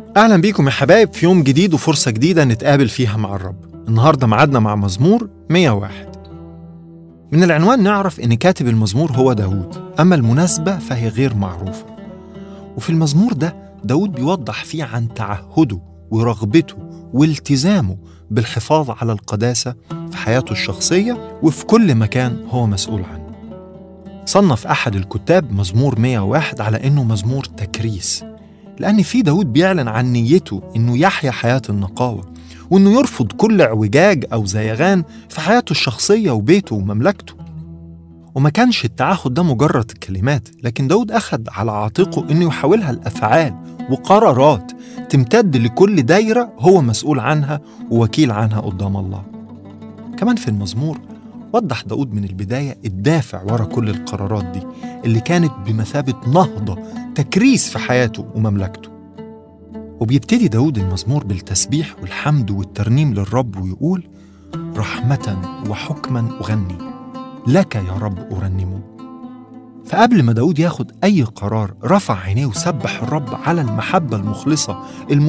أهلا بيكم يا حبايب في يوم جديد وفرصة جديدة نتقابل فيها مع الرب النهاردة معادنا مع مزمور 101 من العنوان نعرف إن كاتب المزمور هو داود أما المناسبة فهي غير معروفة وفي المزمور ده داود بيوضح فيه عن تعهده ورغبته والتزامه بالحفاظ على القداسة في حياته الشخصية وفي كل مكان هو مسؤول عنه صنف أحد الكتاب مزمور 101 على إنه مزمور تكريس لأن فيه داود بيعلن عن نيته إنه يحيا حياة النقاوة وإنه يرفض كل اعوجاج أو زيغان في حياته الشخصية وبيته ومملكته وما كانش التعهد ده مجرد كلمات لكن داود أخذ على عاتقه إنه يحولها لأفعال وقرارات تمتد لكل دايرة هو مسؤول عنها ووكيل عنها قدام الله كمان في المزمور وضح داود من البداية الدافع ورا كل القرارات دي اللي كانت بمثابة نهضة تكريس في حياته ومملكته وبيبتدي داود المزمور بالتسبيح والحمد والترنيم للرب ويقول رحمة وحكما أغني لك يا رب أرنم فقبل ما داود ياخد أي قرار رفع عينيه وسبح الرب على المحبة المخلصة